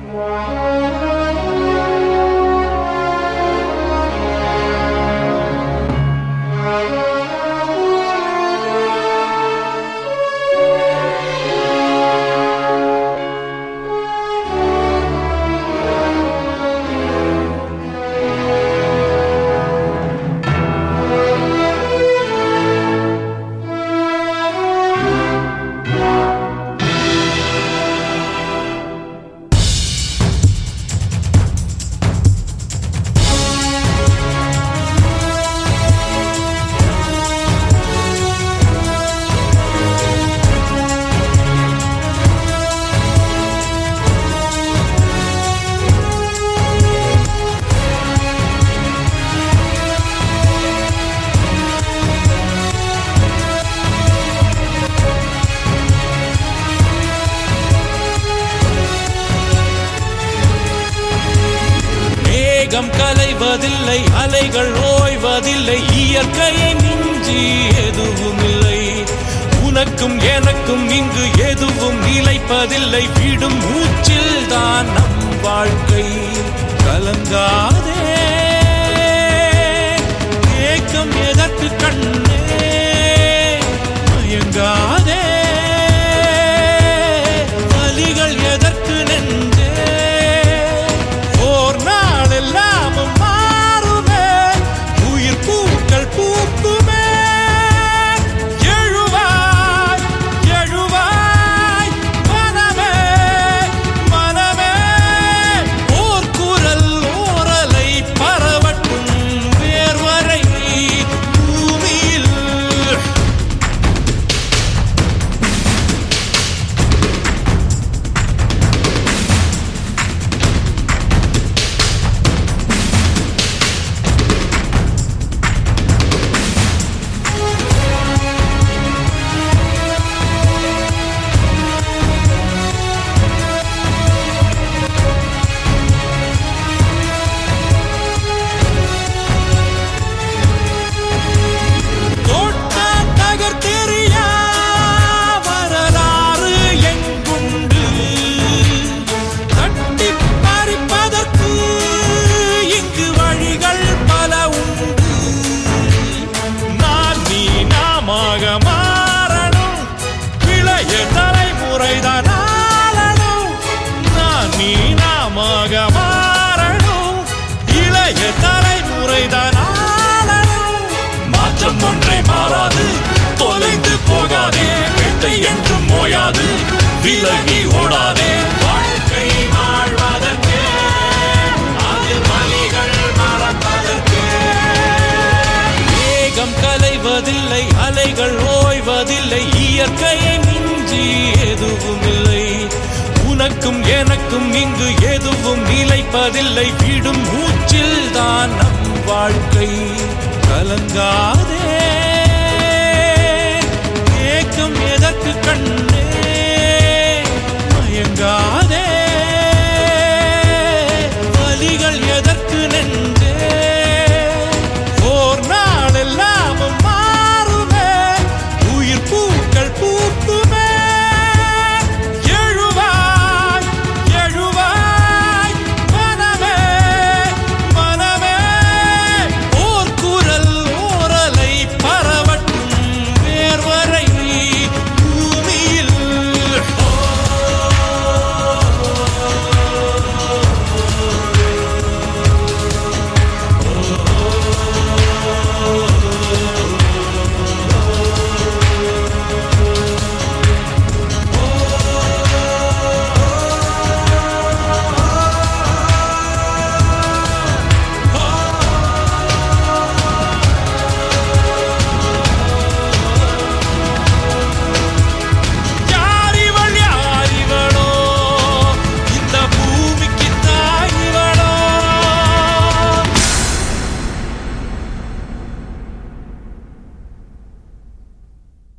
மேகம் கலைவதில்லை அலைகள் ஓய்வதில்லை இயற்கையை மிஞ்சி எதுவும் இல்லை உனக்கும் எனக்கும் இங்கு எதுவும் நிலைப்பதில்லை விடும் மூச்சில் தான் நம் வாழ்க்கை கலங்காதே ஏக்கம் எதற்கு கண்ணே மயங்காதே வலிகள் எதற்கு நெஞ்சே ஓர் நாள் எல்லாமும் மாறுமே உயிர் பூக்கள் பூக்குமே எழுவாய் எழுவாய் மனமே மனமே ஓர் குரல் ஓரலை பரவட்டும் வேர்வரை பூமியில் தோட்ட தகர்த்தெறியா வரலாறு எங்குண்டு தட்டி பறிப்பதற்கு இங்கு வழிகள் பல உண்டு நான் நீ நாமாக மாறணும் இளைய தலைமுறைதான் ஆளணும் நான் நீ நாமாக மாறணும் இளைய தலைமுறைதான் ஆளணும் மாற்றம் ஒன்றை மாறாது தொலைந்து போகாதே வேட்டை என்றும் மோயாது விலகி ஓடாதே வாழ்க்கை வாழ்வதற்கு அது வலிகள் மறப்பதற்கு மேகம் கலைவதில்லை அலைகள் ஓய்வதில்லை இயற்கையை மிஞ்சி எதுவும் இல்லை உனக்கும் எனக்கும் இங்கு எதுவும் நிலைப்பதில்லை விடும் மூச்சில் தான் நம் வாழ்க்கை கலங்காதே ஏக்கம் எதற்கு கண்ணே மயங்காதே